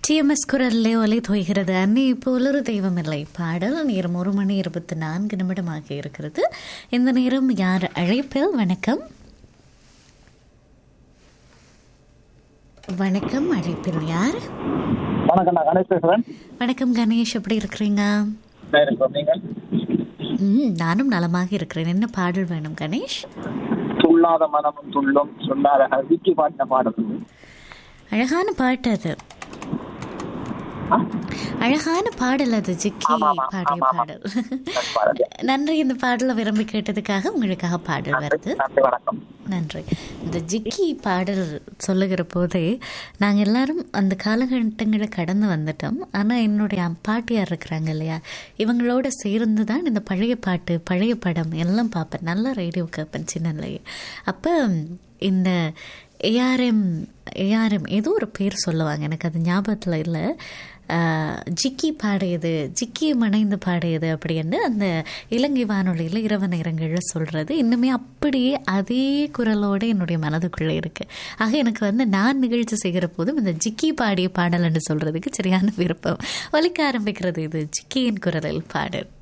TMS குரல்லே ஒலை தோய்கிறது அன்னை போலொரு தெய்வமில்லை பாடல் நேரம் ஒரு மணி இருபத்தி நான்கு நிமிடமாக இருக்கிறது இந்த நேரம் யார் அழைப்பில் வணக்கம் வணக்கம் அழைப்பில் யார் வணக்கம் நான் கணேஷ் பேசுறேன் வணக்கம் கணேஷ் எப்படி இருக்கிறீங்க சரி சொன்னீங்க ம் நானும் நலமாக இருக்கிறேன் என்ன பாடல் வேணும் கணேஷ் துள்ளாத மனமும் துள்ளும் சொல்லாத விக்கி பாட்டின பாடல் அழகான பாட்டு அது அழகான பாடல் அது ஜிக்கி ஆமா, ஆமா, பாடிய ஆமா, ஆமா. பாடல் நன்றி, பாடல். நன்றி இந்த பாடலை விரும்பி கேட்டதுக்காக உங்களுக்காக பாடல் வருது நன்றி வணக்கம் நன்றி இந்த ஜிக்கி பாடல் சொல்லுகிற போதே நாங்கள் எல்லாரும் அந்த காலகட்டங்களை கடந்து வந்துட்டோம் ஆனால் என்னுடைய பாட்டியார் இருக்கிறாங்க இல்லையா இவங்களோட சேர்ந்து தான் இந்த பழைய பாட்டு பழைய படம் எல்லாம் பார்ப்பேன் நல்லா ரேடியோ கேட்பேன் சின்னலையே அப்போ இந்த ஏஆர்எம் ஏஆர்எம் ஏதோ ஒரு பேர் சொல்லுவாங்க எனக்கு அது ஞாபகத்தில் இல்லை ஆஹ், ஜிக்கி பாடியது ஜிக்கி மணைந்து பாடியது அப்படின்னு அந்த இலங்கை வானொலியில் இரவு நேரங்களில் சொல்கிறது இன்னுமே அப்படியே அதே குரலோடு என்னுடைய மனதுக்குள்ளே இருக்குது ஆக எனக்கு வந்து நான் நிகழ்ச்சி செய்கிற போதும் இந்த ஜிக்கி பாடிய பாடல்னு சொல்கிறதுக்கு சரியான விருப்பம் ஒலிக்க ஆரம்பிக்கிறது இது ஜிக்கியின் குரலில் பாடல்